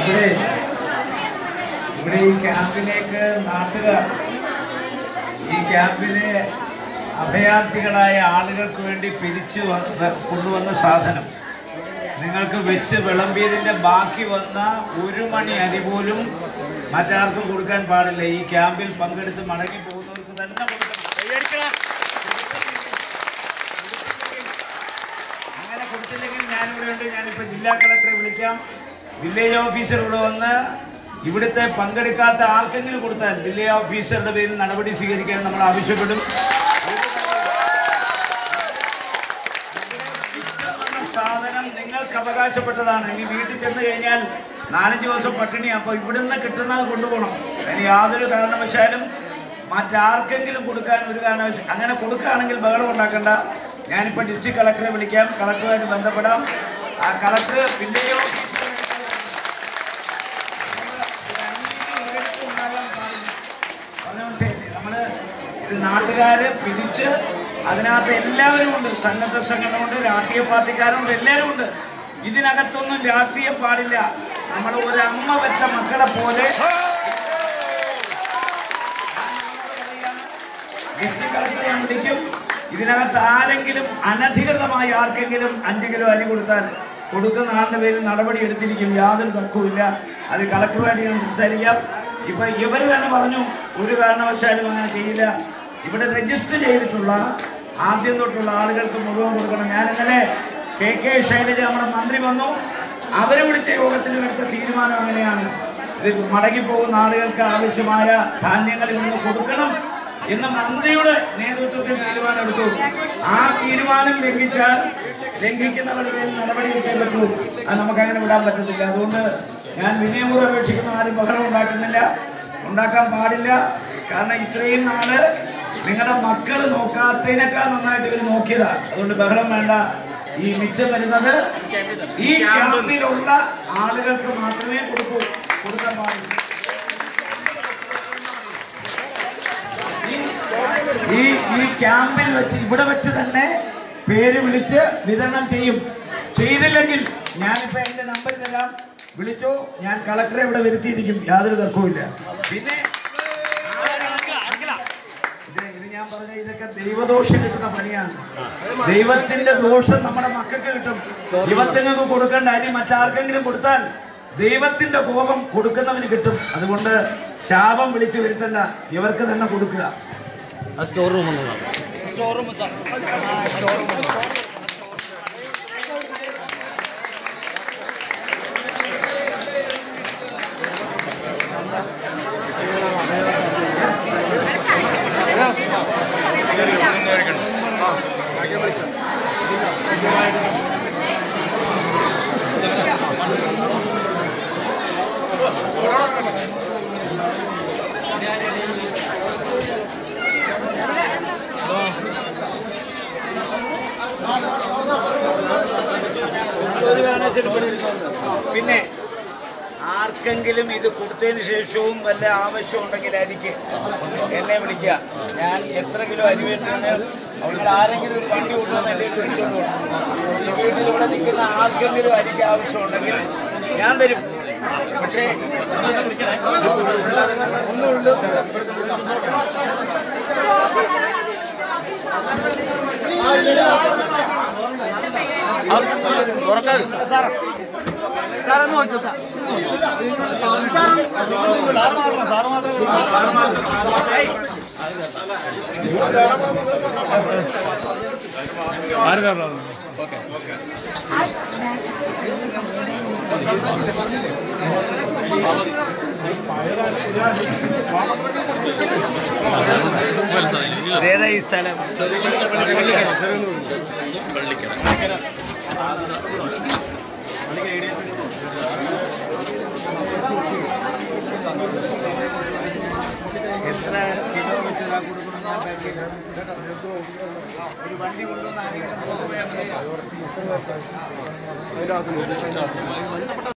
ഇവിടെ ഇവിടെ ഈ ക്യാമ്പിലേക്ക് നാട്ടുകാർ ഈ ക്യാമ്പിലെ അഭയാർത്ഥികളായ ആളുകൾക്ക് വേണ്ടി പിരിച്ചു വന്ന കൊണ്ടുവന്ന സാധനം നിങ്ങൾക്ക് വെച്ച് വിളമ്പിയതിൻ്റെ ബാക്കി വന്ന ഒരു മണി അരി പോലും മറ്റാർക്കും കൊടുക്കാൻ പാടില്ല ഈ ക്യാമ്പിൽ പങ്കെടുത്ത് മടങ്ങി പോകുന്നവർക്ക് തന്നെ കൊടുക്കണം അങ്ങനെ കൊടുത്തില്ലെങ്കിൽ ഞാനിവിടെ ഉണ്ട് ഞാനിപ്പോൾ ജില്ലാ കളക്ടറെ വിളിക്കാം വില്ലേജ് ഓഫീസർ ഇവിടെ വന്ന് ഇവിടുത്തെ പങ്കെടുക്കാത്ത ആർക്കെങ്കിലും കൊടുത്താൽ വില്ലേജ് ഓഫീസറുടെ പേരിൽ നടപടി സ്വീകരിക്കാൻ നമ്മൾ ആവശ്യപ്പെടും വന്ന സാധനം നിങ്ങൾക്ക് അവകാശപ്പെട്ടതാണ് ഇനി വീട്ടിൽ ചെന്ന് കഴിഞ്ഞാൽ നാലഞ്ച് ദിവസം പട്ടിണി അപ്പോൾ ഇവിടുന്ന് കിട്ടുന്നത് കൊണ്ടുപോകണം അതിന് യാതൊരു കാരണവശാലും മറ്റാർക്കെങ്കിലും കൊടുക്കാൻ ഒരു കാരണവശാലും അങ്ങനെ കൊടുക്കുകയാണെങ്കിൽ ബഹളം ഉണ്ടാക്കണ്ട ഞാനിപ്പോൾ ഡിസ്ട്രിക്ട് കളക്ടറെ വിളിക്കാം കളക്ടറുമായിട്ട് ബന്ധപ്പെടാം ആ കളക്ടർ വില്ലേജ് ഓഫീസർ നമ്മള് ഇത് നാട്ടുകാര് പിരിച്ച് അതിനകത്ത് എല്ലാവരും ഉണ്ട് സന്നദ്ധ സംഘടന ഉണ്ട് രാഷ്ട്രീയ പാർട്ടിക്കാരുണ്ട് എല്ലാവരും ഉണ്ട് ഇതിനകത്തൊന്നും രാഷ്ട്രീയം പാടില്ല നമ്മൾ ഒരു അമ്മ വെച്ച മക്കളെ പോലെ ഡിസ്ട്രിക്ട് കളക്ടറെ ഞാൻ വിളിക്കും ഇതിനകത്ത് ആരെങ്കിലും അനധികൃതമായി ആർക്കെങ്കിലും അഞ്ച് കിലോ അരി കൊടുത്താൽ കൊടുക്കുന്ന ആളുടെ പേരിൽ നടപടി എടുത്തിരിക്കും യാതൊരു തർക്കവുമില്ല അത് കളക്ടറുമായിട്ട് ഞാൻ സംസാരിക്കാം ഇപ്പൊ ഇവർ തന്നെ പറഞ്ഞു ഒരു കാരണവശാലും അങ്ങനെ ചെയ്യില്ല ഇവിടെ രജിസ്റ്റർ ചെയ്തിട്ടുള്ള ആദ്യം തൊട്ടുള്ള ആളുകൾക്ക് മുഴുവൻ കൊടുക്കണം ഞാൻ ഇന്നലെ കെ കെ ശൈലജ നമ്മുടെ മന്ത്രി വന്നു അവരെ വിളിച്ച യോഗത്തിലും എടുത്ത തീരുമാനം അങ്ങനെയാണ് ഇത് മടങ്ങിപ്പോകുന്ന ആളുകൾക്ക് ആവശ്യമായ ധാന്യങ്ങൾ ഇവിടുന്ന് കൊടുക്കണം എന്ന് മന്ത്രിയുടെ നേതൃത്വത്തിൽ തീരുമാനമെടുത്തു ആ തീരുമാനം ലംഘിച്ചാൽ ലംഘിക്കുന്നവരുടെ പേരിൽ നടപടി എടുത്തേ പറ്റൂ അത് നമുക്ക് അങ്ങനെ വിടാൻ പറ്റത്തില്ല അതുകൊണ്ട് ഞാൻ വിനയപൂർവ്വം അപേക്ഷിക്കുന്ന ആരും ബഹളം ഉണ്ടാക്കുന്നില്ല ഉണ്ടാക്കാൻ പാടില്ല കാരണം ഇത്രയും നാള് നിങ്ങളുടെ മക്കൾ നോക്കാത്തതിനേക്കാൾ നന്നായിട്ട് ഇവർ നോക്കിയതാ അതുകൊണ്ട് ബഹളം വേണ്ട ഈ മിച്ചം വരുന്നത് ഈ ക്യാമ്പിലുള്ള ആളുകൾക്ക് മാത്രമേ കൊടുക്കൂ കൊടുക്കാൻ പാടുള്ളൂ ഈ ഈ ക്യാമ്പിൽ വെച്ച് ഇവിടെ വെച്ച് തന്നെ പേര് വിളിച്ച് വിതരണം ചെയ്യും ചെയ്തില്ലെങ്കിൽ ഞാനിപ്പോ എന്റെ നമ്പർ തരാം വിളിച്ചോ ഞാൻ കളക്ടറെ ഇവിടെ വരുത്തിയിരിക്കും യാതൊരു തർക്കവുമില്ല പിന്നെ ഇത് ഇത് ഞാൻ പറഞ്ഞ ഇതൊക്കെ ദൈവദോഷം കിട്ടുന്ന പണിയാണ് ദൈവത്തിന്റെ ദോഷം നമ്മുടെ മക്കൾക്ക് കിട്ടും ദൈവത്തിങ്ങൾക്ക് കൊടുക്കേണ്ട അരി മറ്റാർക്കെങ്കിലും കൊടുത്താൽ ദൈവത്തിന്റെ കോപം കൊടുക്കുന്നവന് കിട്ടും അതുകൊണ്ട് ശാപം വിളിച്ചു വരുത്തണ്ട ഇവർക്ക് തന്നെ കൊടുക്കുക സ്റ്റോർ റൂം ഒന്ന് പിന്നെ ആർക്കെങ്കിലും ഇത് കൊടുത്തതിന് ശേഷവും വല്ല ആവശ്യം ഉണ്ടെങ്കിൽ അരിക്ക് എന്നെ വിളിക്കുക ഞാൻ എത്ര കിലോ അരി വേണ്ടിയാണ് നിങ്ങൾ ആരെങ്കിലും ഒരു വണ്ടി കൊണ്ടുവന്ന് എൻ്റെ കയ്യിൽ എടുത്തുകൊണ്ട് പോകണം ഈ വീട്ടിൽ ഇവിടെ നിൽക്കുന്ന ആർക്കെങ്കിലും അരിക്ക് ആവശ്യമുണ്ടെങ്കിൽ ഞാൻ തരും പക്ഷേ സാറൊന്ന് നോക്കൂ സാർ ആര് കയറണം ഏതാ ഈ സ്ഥലം എത്ര കിലോ വെച്ച് ഇതാ കൊടുക്കണം ഞാൻ പാക്ക് ചെയ്തത്? ഒരു വണ്ടി കൊണ്ടുവന്ന് ആരെങ്കിലും കൊണ്ടുപോയാൽ മതി.